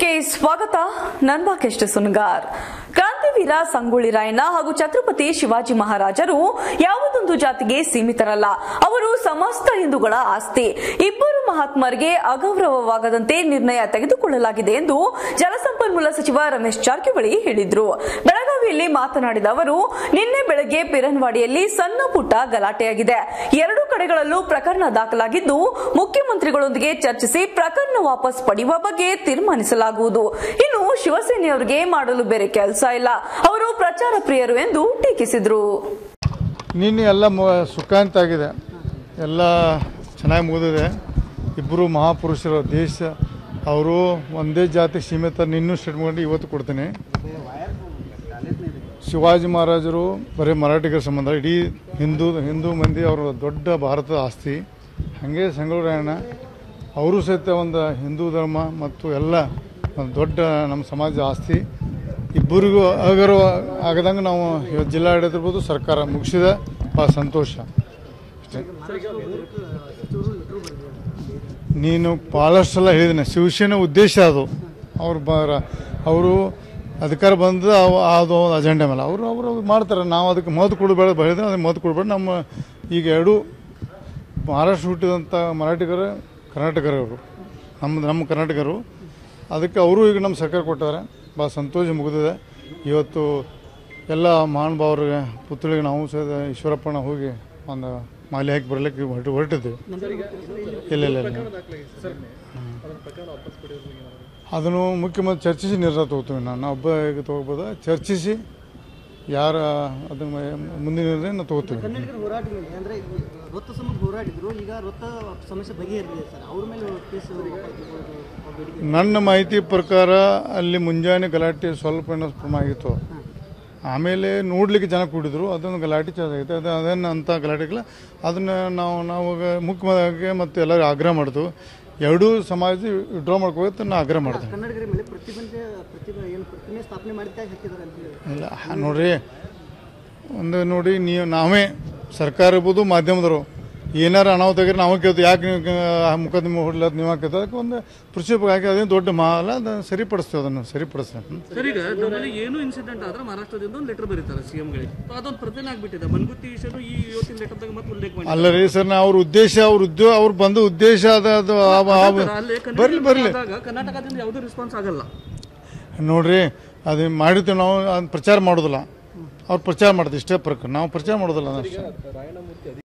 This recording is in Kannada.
ನ್ಯೂಸ್ಗೆ ಸ್ವಾಗತ ನನ್ ಬಾಕೆಷ್ಟ ಸುನ್ಗಾರ್ ಕ್ರಾಂತಿವೀರ ಸಂಗೊಳ್ಳಿ ರಾಯಣ್ಣ ಹಾಗೂ ಛತ್ರಪತಿ ಶಿವಾಜಿ ಮಹಾರಾಜರು ಯಾವುದೊಂದು ಜಾತಿಗೆ ಸೀಮಿತರಲ್ಲ ಅವರು ಸಮಸ್ತ ಹಿಂದೂಗಳ ಆಸ್ತಿ ಇಬ್ಬರು ಮಹಾತ್ಮರಿಗೆ ಅಗೌರವವಾಗದಂತೆ ನಿರ್ಣಯ ತೆಗೆದುಕೊಳ್ಳಲಾಗಿದೆ ಎಂದು ಜಲಸಂಪನ್ಮೂಲ ಸಚಿವ ರಮೇಶ್ ಜಾರಕಿಹೊಳಿ ಹೇಳಿದ್ರು ಬೆಳಗಾವಿಯಲ್ಲಿ ಮಾತನಾಡಿದ ಅವರು ನಿನ್ನೆ ಬೆಳಗ್ಗೆ ಪಿರನ್ವಾಡಿಯಲ್ಲಿ ಸಣ್ಣ ಪುಟ್ಟ ಗಲಾಟೆಯಾಗಿದೆ ಎರಡು ಕಡೆಗಳಲ್ಲೂ ಪ್ರಕರಣ ದಾಖಲಾಗಿದ್ದು ಮುಖ್ಯಮಂತ್ರಿಗಳೊಂದಿಗೆ ಚರ್ಚಿಸಿ ಪ್ರಕರಣ ವಾಪಸ್ ಪಡೆಯುವ ಬಗ್ಗೆ ತೀರ್ಮಾನಿಸಲಾಗುವುದು ಇನ್ನು ಶಿವಸೇನೆಯವರಿಗೆ ಮಾಡಲು ಬೇರೆ ಕೆಲಸ ಇಲ್ಲ ಅವರು ಪ್ರಚಾರ ಪ್ರಿಯರು ಎಂದು ಟೀಕಿಸಿದರು ನಿನ್ನೆ ಎಲ್ಲ ಮು ಸುಖಾಂತ ಆಗಿದೆ ಎಲ್ಲ ಚೆನ್ನಾಗಿ ಮುಗಿದಿದೆ ಇಬ್ಬರು ಮಹಾಪುರುಷರು ದೇಶ ಅವರು ಒಂದೇ ಜಾತಿ ಸೀಮಿತ ನಿನ್ನೂ ಸ್ಟೇಟ್ ಮಾಡಿ ಇವತ್ತು ಕೊಡ್ತೀನಿ ಶಿವಾಜಿ ಮಹಾರಾಜರು ಬರೀ ಮರಾಠಿಗರ ಸಂಬಂಧ ಇಡೀ ಹಿಂದೂ ಹಿಂದೂ ಮಂದಿ ಅವರ ದೊಡ್ಡ ಭಾರತದ ಆಸ್ತಿ ಹಾಗೆ ಸಂಗೊಳ್ರಾಯಣ್ಣ ಅವರು ಸಹಿತ ಒಂದು ಹಿಂದೂ ಧರ್ಮ ಮತ್ತು ಎಲ್ಲ ಒಂದು ದೊಡ್ಡ ನಮ್ಮ ಸಮಾಜ ಆಸ್ತಿ ಇಬ್ಬರಿಗೂ ಅಗೌರವ ಆಗದಂಗೆ ನಾವು ಇವತ್ತು ಜಿಲ್ಲಾಡಳಿತ ಇರ್ಬೋದು ಸರ್ಕಾರ ಮುಗಿಸಿದ ಭಾಳ ಸಂತೋಷ ಅಷ್ಟೇ ನೀನು ಭಾಳಷ್ಟು ಸಲ ಹೇಳಿದ್ದೀನಿ ಶಿವಸೇನೆ ಉದ್ದೇಶ ಅದು ಅವ್ರು ಬರ ಅವರು ಅಧಿಕಾರ ಬಂದ ಅದು ಒಂದು ಅಜೆಂಡಾ ಮೇಲೆ ಅವರು ಅವರು ಮಾಡ್ತಾರೆ ನಾವು ಅದಕ್ಕೆ ಮಹತ್ವ ಕೊಡಬೇಡ ಬೆಳೆದ್ರೆ ಅದಕ್ಕೆ ಮಹತ್ವ ಕೊಡಬೇಡ ನಮ್ಮ ಈಗ ಎರಡು ಮಹಾರಾಷ್ಟ್ರ ಹುಟ್ಟಿದಂಥ ಮರಾಠಿಗರ ಕರ್ನಾಟಕರವರು ನಮ್ಮ ನಮ್ಮ ಕರ್ನಾಟಕರು ಅದಕ್ಕೆ ಅವರು ಈಗ ನಮ್ಮ ಸರ್ಕಾರ ಕೊಟ್ಟಿದ್ದಾರೆ ಭಾಳ ಸಂತೋಷ ಮುಗಿದಿದೆ ಇವತ್ತು ಎಲ್ಲ ಮಹಾನುಭಾವರಿಗೆ ಪುತ್ಳಿಗೆ ನಾವು ಸಹಿತ ಈಶ್ವರಪ್ಪನ ಹೋಗಿ ಒಂದು ಮಾಲೆ ಹಾಕಿ ಬರಲಿಕ್ಕೆ ಹೊರಟು ಹೊರಟಿದ್ದೀವಿ ಇಲ್ಲ ಇಲ್ಲ ಇಲ್ಲ ಅದನ್ನು ಮುಖ್ಯಮಂತ್ರಿ ಚರ್ಚಿಸಿ ನಿರ್ಧಾರ ತಗೋತೀವಿ ನಾನು ನಾವು ಒಬ್ಬ ಈಗ ತಗೋಬೋದ ಚರ್ಚಿಸಿ ಯಾರ ಅದನ್ನ ಮುಂದಿನ ನಿರ್ಣಯ ನಾವು ತಗೋತೀವಿ ಕನ್ನಡಿಗರ ಹೋರಾಟ ಮೇಲೆ ಅಂದ್ರೆ ಈ ವೃತ್ತ ಸಂಬಂಧ ಹೋರಾಡಿದ್ರು ಈಗ ವೃತ್ತ ಸಮಸ್ಯೆ ಬಗೆಹರಿದಿದೆ ಸರ್ ಅವ್ರ ಮೇಲೆ ಕೇಸ್ ಬೇಡಿಕೆ ನನ್ನ ಮಾಹಿತಿ ಪ್ರಕಾರ ಅಲ್ಲಿ ಮುಂಜಾನೆ ಗಲಾಟೆ ಸ್ವಲ್ಪ ಏನೋ ಪ್ರಮಾಣ ಆಗಿತ್ತು ಆಮೇಲೆ ನೋಡ್ಲಿಕ್ಕೆ ಜನ ಕೂಡಿದ್ರು ಅದೊಂದು ಗಲಾಟೆ ಚೆನ್ನಾಗೈತೆ ಅದು ಅದನ್ನು ಅಂಥ ಗಲಾಟೆಗಳ ಅದನ್ನು ನಾವು ನಾವು ಮುಖ್ಯವಾಗಿ ಮತ್ತು ಎಲ್ಲರೂ ಆಗ್ರಹ ಮಾಡಿದ್ವು ಎರಡೂ ಸಮಾಜ ವಿಡ್ರಾ ಮಾಡ್ಕೋಬೇಕು ನಾವು ಆಗ್ರಹ ಮಾಡ್ತೇವೆ ಕನ್ನಡಿಗರ ಮೇಲೆ ಪ್ರತಿಬಂಧ ಪ್ರತಿಭೆ ಏನು ಪ್ರತಿಮೆ ಸ್ಥಾಪನೆ ಮಾಡಿದಾಗ ಹಾಕಿದ್ದಾರೆ ಅಂತ ಹೇಳಿ ಇಲ್ಲ ಹ- ನೋಡ್ರಿ ಒಂದು ನೋಡಿ ನೀವು ನಾವೇ ಸರ್ಕಾರ ಇರ್ಬೋದು ಮಾಧ್ಯಮದವರು ಏನಾರು ಅನಾಹುತ ಆಗಿದ್ರೆ ನಾವು ಕೇಳ್ತೀವಿ ಯಾಕೆ ನೀವು ಕ- ಮುಖದ್ದಿಮೆ ಹೊಡ್ಲತ್ ನೀವು ಹಾಕಿದ್ರೆ ಅದಕ್ಕೆ ಒಂದು ಪ್ರಕ್ಷೇಪ ಹಾಕಿ ಅದೇನು ದೊಡ್ಡ ಮಾಲ ಅದನ್ನು ಸರಿಪಡಿಸ್ತೇವೆ ಅದನ್ನು ಸರಿಪಡಿಸ್ತೇವೆ ಹ್ಮ್. ಸರ್ ಈಗ ನಮ್ಮಲ್ಲಿ ಏನು ಇನ್ಸಿಡೆಂಟ್ ಆದ್ರೆ ಮಹಾರಾಷ್ಟ್ರದಿಂದ ಒಂದು ಲೆಟರ್ ಬರೀತಾರೆ ಸಿಎಂಗಳಿಗೆ ಅದೊಂದು ಪ್ರತಿನ ಆಗ್ಬಿಟ್ಟಿದೆ ಮನ್ಗುತ್ತಿ ವಿಷಯನು ಈ ಇವತ್ತಿನ ಲೆಟರ್ದಾಗ ಮತ್ತೆ ಉಲ್ಲೇಖ ಮಾಡಿ ಅಲ್ಲ ರೀ ಸರ್ ನಾ ಅವ್ರ ಉದ್ದೇಶ ಅವ್ರ ಉದ್ಯೋಗ ಅವ್ರು ಬಂದ ಉದ್ದೇಶ ಅದ ಅದು ಆ- ಆ- ಅಲ್ಲಿ ಬರ್ಲಿ ಬರ್ಲಿ ಆದಾಗ ಕರ್ನಾಟಕದಿಂದ ಯಾವುದೇ ರೆಸ್ಪಾನ್ಸ್ ಆಗಲ್ಲ ನೋಡ್ರಿ ಅದು ಮಾಡಿರ್ತೀವಿ ನಾವು ಅದನ್ನ ಪ್ರಚಾರ ಮಾಡೋದಿಲ್ಲ ಅವ್ರು ಪ್ರಚಾರ ಮಾಡ್ತೀವಿ ಇಷ್ಟೇ ಪ್ರಕಾರ ನಾವು ಪ್ರಚಾರ ಮಾಡೋದಿಲ್ಲ ಅದಷ್ಟೇ